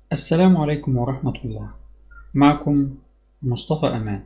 السلام عليكم ورحمة الله معكم مصطفى أمان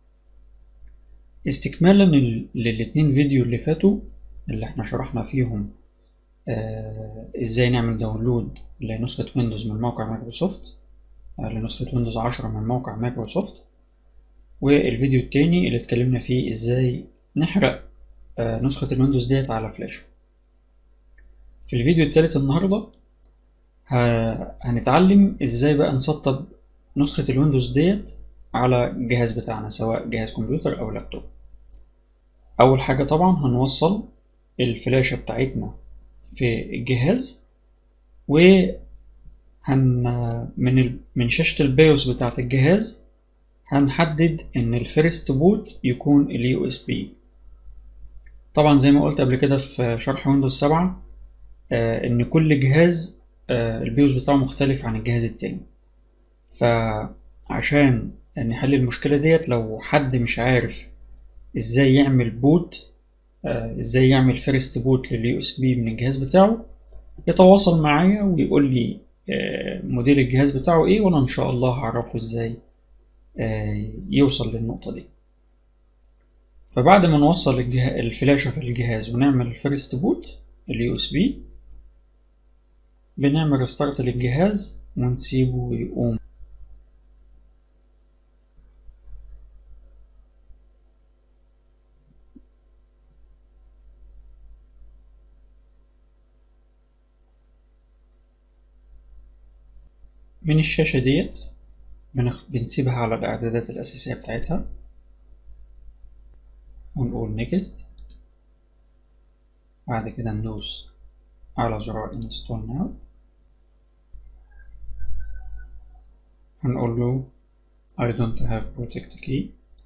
استكمالا لل- للاتنين فيديو اللي فاتوا اللي احنا شرحنا فيهم آه ازاي نعمل داونلود لنسخة ويندوز من موقع مايكروسوفت آه لنسخة ويندوز عشرة من موقع مايكروسوفت والفيديو التاني اللي اتكلمنا فيه ازاي نحرق آه نسخة الويندوز ديت على فلاش في الفيديو التالت النهاردة ه- هنتعلم ازاي بقى نسطب نسخة الويندوز ديت على الجهاز بتاعنا سواء جهاز كمبيوتر او لابتوب اول حاجة طبعا هنوصل الفلاشة بتاعتنا في الجهاز و هن من ال... من شاشة البيوس بتاعة الجهاز هنحدد ان الفيرست بوت يكون اليو اس بي طبعا زي ما قلت قبل كده في شرح ويندوز 7 آه ان كل جهاز آه البيوس بتاعه مختلف عن الجهاز التاني فعشان نحل المشكلة ديت لو حد مش عارف ازاي يعمل بوت آه ازاي يعمل فيرست بوت لليو اس بي من الجهاز بتاعه يتواصل معايا ويقول لي آه موديل الجهاز بتاعه ايه وانا ان شاء الله هعرفه ازاي آه يوصل للنقطة دي فبعد ما نوصل الجه... الفلاشة في الجهاز ونعمل الفيرست بوت اليو اس بي بنعمل ريستارت للجهاز ونسيبه يقوم من الشاشة ديت بنخ... بنسيبها على الإعدادات الأساسية بتاعتها ونقول نيكست بعد كده ندوس على زرار انستول ناو هنقول له I don't have protect key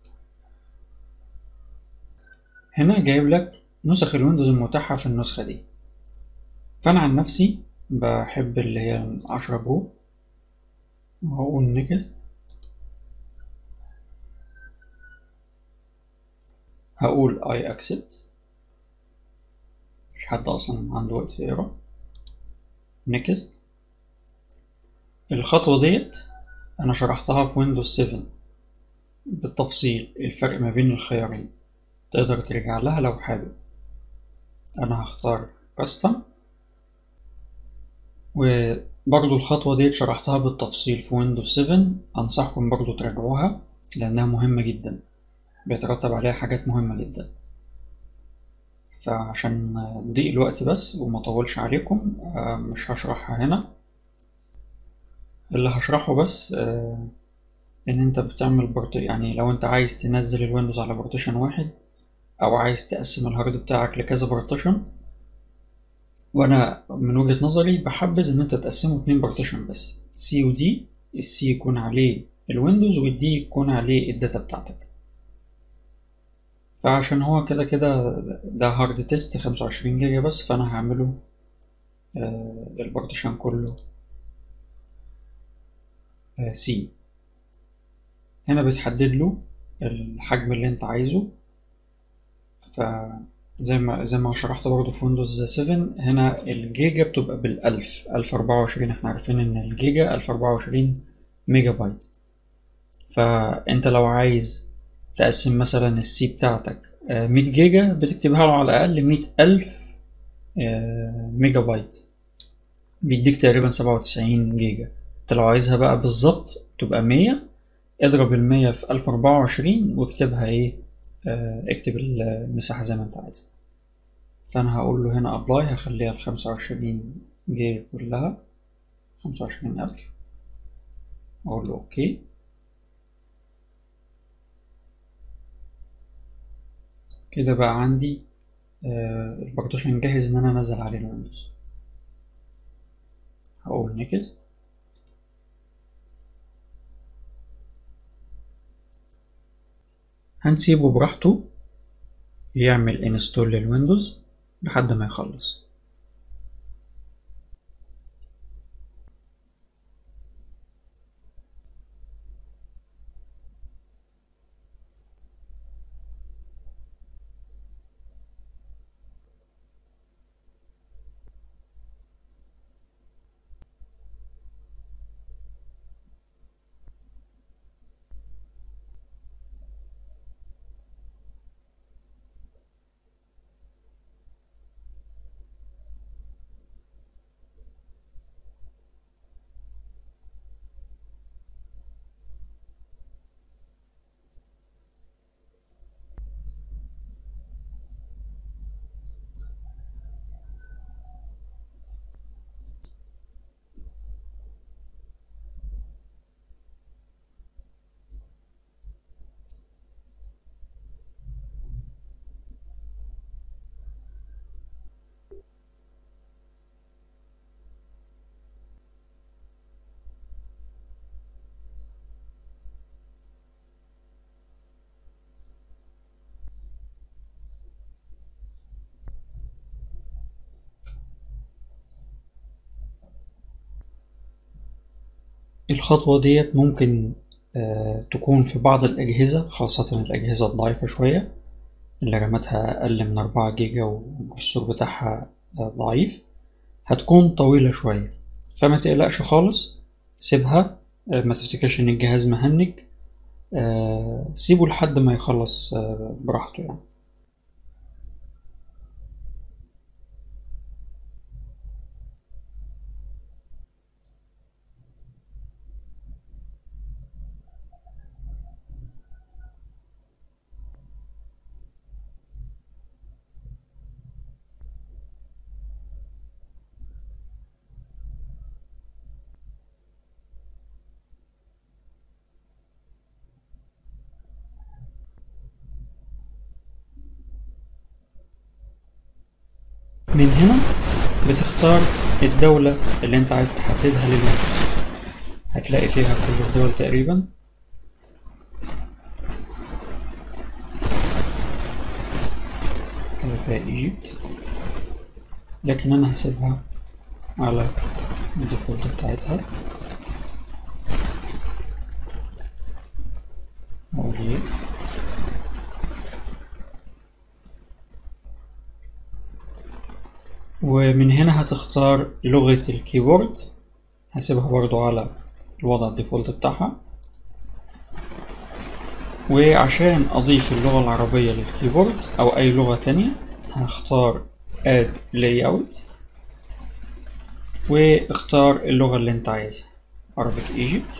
هنا جايب لك نسخ الويندوز المتاحة في النسخة دي فأنا عن نفسي بحب اللي هي عشرة برو وهقول نيكست هقول I accept مش حد أصلا عنده وقت يقرا نيكست الخطوة ديت أنا شرحتها في ويندوز 7 بالتفصيل الفرق ما بين الخيارين تقدر ترجع لها لو حابب أنا هختار كاستم وبرضو الخطوة ديت شرحتها بالتفصيل في ويندوز 7 أنصحكم برضو تراجعوها لأنها مهمة جدا بيترتب عليها حاجات مهمة جدا فعشان ضيق الوقت بس وما اطولش عليكم مش هشرحها هنا اللي هشرحه بس ان انت بتعمل برت يعني لو انت عايز تنزل الويندوز على بارتيشن واحد او عايز تقسم الهارد بتاعك لكذا بارتيشن وانا من وجهة نظري بحبذ ان انت تقسمه اتنين بارتيشن بس سي ودي السي يكون عليه الويندوز والدي يكون عليه الداتا بتاعتك فعشان هو كده كده ده هارد تيست خمسة وعشرين جيجا بس فأنا هعمله آه البارتيشن كله آه سي هنا بتحدد له الحجم اللي انت عايزه فزي ما زي ما شرحت برضه في ويندوز 7 هنا الجيجا بتبقى بالألف ألف أربعة وعشرين احنا عارفين ان الجيجا ألف أربعة وعشرين ميجا بايت فانت لو عايز تقسم مثلا السي بتاعتك مية جيجا بتكتبها له على الأقل مية ألف ميجا بايت بيديك تقريبا سبعة وتسعين جيجا انت لو عايزها بقى بالظبط تبقى مية اضرب المية في ألف أربعة وعشرين واكتبها ايه اكتب المساحة زي ما انت عايز فأنا هقول له هنا أبلاي هخليها الخمسة وعشرين جيجا كلها خمسة وعشرين ألف أقول له أوكي كده بقى عندي آه البارتيشن جاهز ان انا انزل عليه الويندوز هقول نيكست هنسيبه براحته يعمل انستول للويندوز لحد ما يخلص الخطوة ديت ممكن آه، تكون في بعض الأجهزة خاصة الأجهزة الضعيفة شوية اللي راماتها أقل من أربعة جيجا والبروسيسور بتاعها آه، ضعيف هتكون طويلة شوية فما تقلقش خالص سيبها آه، ما تفتكرش إن الجهاز مهنج آه، سيبه لحد ما يخلص آه، براحته يعني من هنا بتختار الدولة اللي انت عايز تحددها للويندوز هتلاقي فيها كل الدول تقريبا هتلاقي فيها ايجيبت لكن انا هسيبها على الديفولت بتاعتها اقول يس ومن هنا هتختار لغة الكيبورد هسيبها برضو على الوضع الديفولت بتاعها وعشان أضيف اللغة العربية للكيبورد أو أي لغة تانية هختار add layout واختار اللغة اللي انت عايزها Arabic Egypt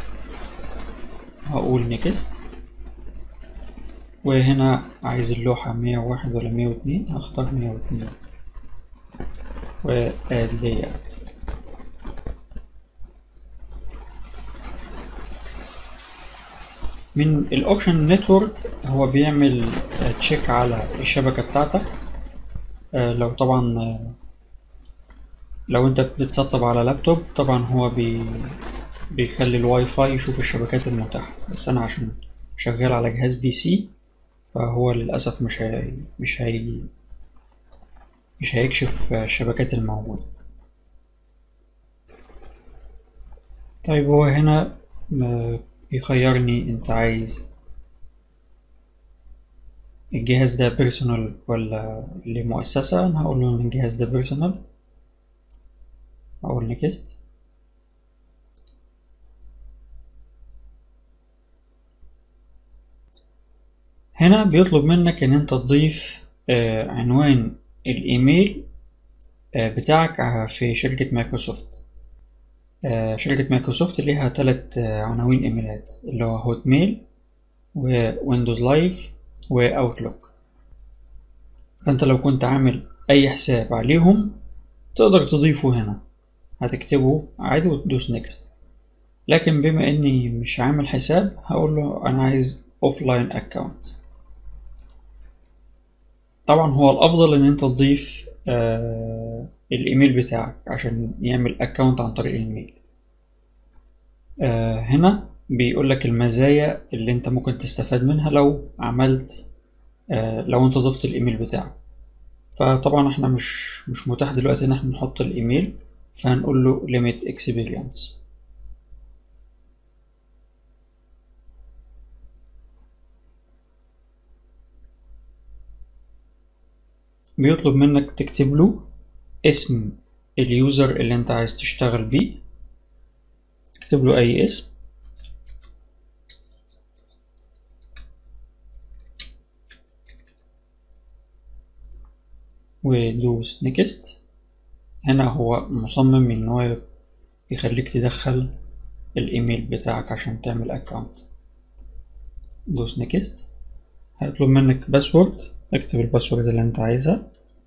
هقول next وهنا عايز اللوحة مية وواحد ولا مية واتنين هختار مية واتنين و add layout من الاوبشن نتورك هو بيعمل تشيك على الشبكة بتاعتك آه، لو طبعا آه، لو انت بتسطب على لابتوب طبعا هو بي بيخلي الواي فاي يشوف الشبكات المتاحة بس انا عشان شغال على جهاز بي سي فهو للأسف مش هي مش هي مش هيكشف الشبكات الموجودة طيب هو هنا آه، بيخيرني انت عايز الجهاز ده بيرسونال ولا لمؤسسة انا هقول له ان الجهاز ده بيرسونال اقول نيكست هنا بيطلب منك ان انت تضيف آه، عنوان الايميل آه، بتاعك ع- في شركة مايكروسوفت آه، شركة مايكروسوفت ليها تلات آه، عناوين ايميلات اللي هو هوت ميل وويندوز لايف واوتلوك فانت لو كنت عامل اي حساب عليهم تقدر تضيفه هنا هتكتبه عادي وتدوس نيكست لكن بما اني مش عامل حساب هقول له انا عايز اوفلاين اكونت طبعا هو الافضل ان انت تضيف آه الايميل بتاعك عشان يعمل اكونت عن طريق الايميل آه هنا بيقول لك المزايا اللي انت ممكن تستفاد منها لو عملت آه لو انت ضفت الايميل بتاعك فطبعا احنا مش مش متاح دلوقتي ان احنا نحط الايميل فهنقول له limit experience بيطلب منك تكتب له اسم اليوزر اللي انت عايز تشتغل بيه اكتب له اي اسم ودوس نيكست هنا هو مصمم ان هو يخليك تدخل الايميل بتاعك عشان تعمل اكونت دوس نيكست هيطلب منك باسورد اكتب الباسورد اللي انت عايزها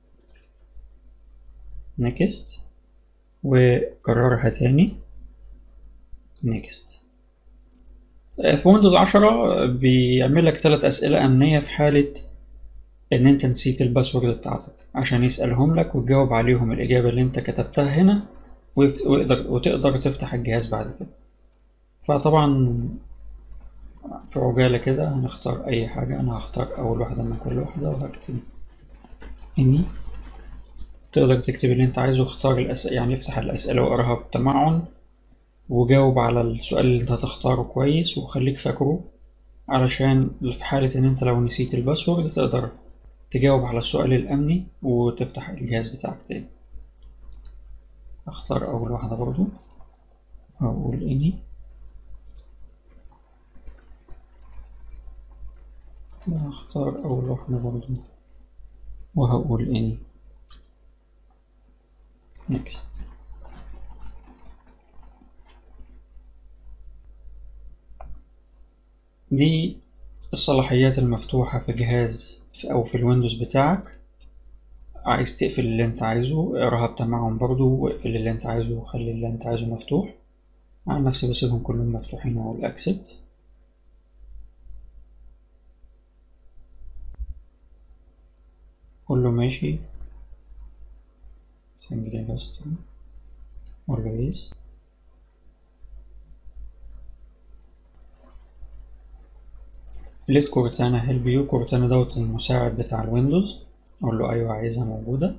نيكست وكررها تاني نيكست في ويندوز عشرة بيعمل لك ثلاث أسئلة أمنية في حالة إن أنت نسيت الباسورد بتاعتك عشان يسألهم لك وتجاوب عليهم الإجابة اللي أنت كتبتها هنا ويفت- ويقدر وتقدر تفتح الجهاز بعد كده فطبعا في عجالة كده هنختار أي حاجة أنا هختار أول واحدة من كل واحدة وهكتب إني تقدر تكتب اللي أنت عايزه اختار الأس... يعني افتح الأسئلة واقراها بتمعن وجاوب على السؤال اللي انت هتختاره كويس وخليك فاكره علشان في حالة ان انت لو نسيت الباسورد تقدر تجاوب على السؤال الأمني وتفتح الجهاز بتاعك تاني اختار أول واحدة برضو هقول اني هختار أول واحدة برضو وهقول اني next دي الصلاحيات المفتوحة في جهاز أو في الويندوز بتاعك عايز تقفل اللي انت عايزه اقراها بتمعن برضو واقفل اللي انت عايزه وخلي اللي انت عايزه مفتوح عن نفسي بسيبهم كلهم مفتوحين واقول اكسبت كله ماشي سنجل باستر اورجانيز ليت كورتانا هيلب يو كورتانا دوت المساعد بتاع الويندوز اقول له ايوه عايزها موجودة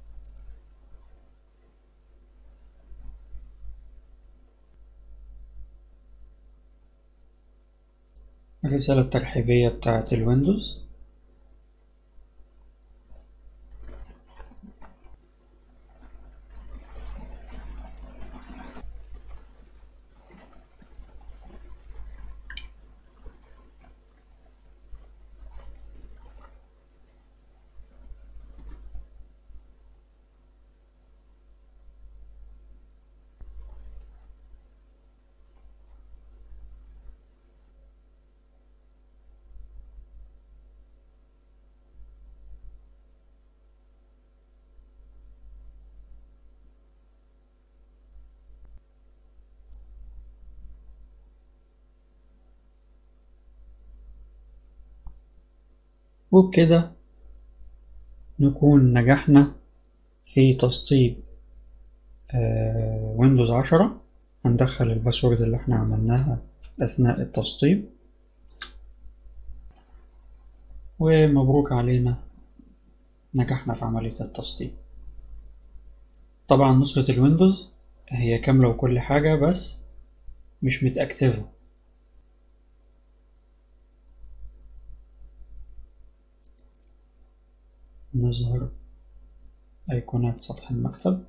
الرسالة الترحيبية بتاعة الويندوز وبكده نكون نجحنا في تسطيب ويندوز عشرة هندخل الباسورد اللي احنا عملناها أثناء التسطيب ومبروك علينا نجحنا في عملية التسطيب طبعا نسخة الويندوز هي كاملة وكل حاجة بس مش متأكتفة نظهر أيقونات سطح المكتب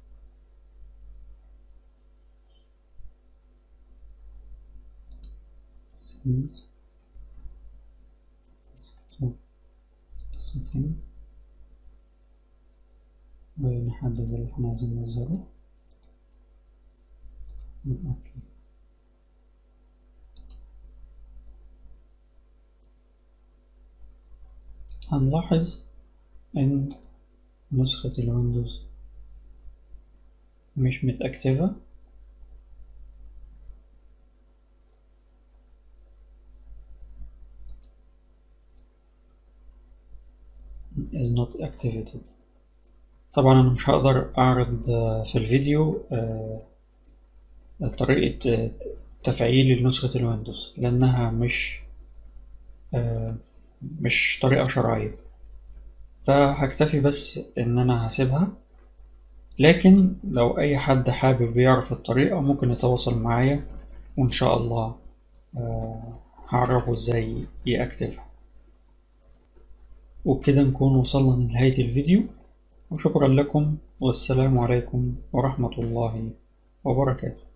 setting ونحدد اللي احنا عايزين نظهره اوكي هنلاحظ ان نسخة الويندوز مش متأكتفة is not activated طبعا انا مش هقدر اعرض في الفيديو طريقة تفعيل نسخة الويندوز لانها مش مش طريقة شرعية فهكتفي بس ان انا هسيبها لكن لو اي حد حابب يعرف الطريقة ممكن يتواصل معايا وان شاء الله هعرفه ازاي يأكتفها وبكده نكون وصلنا لنهاية الفيديو وشكرا لكم والسلام عليكم ورحمة الله وبركاته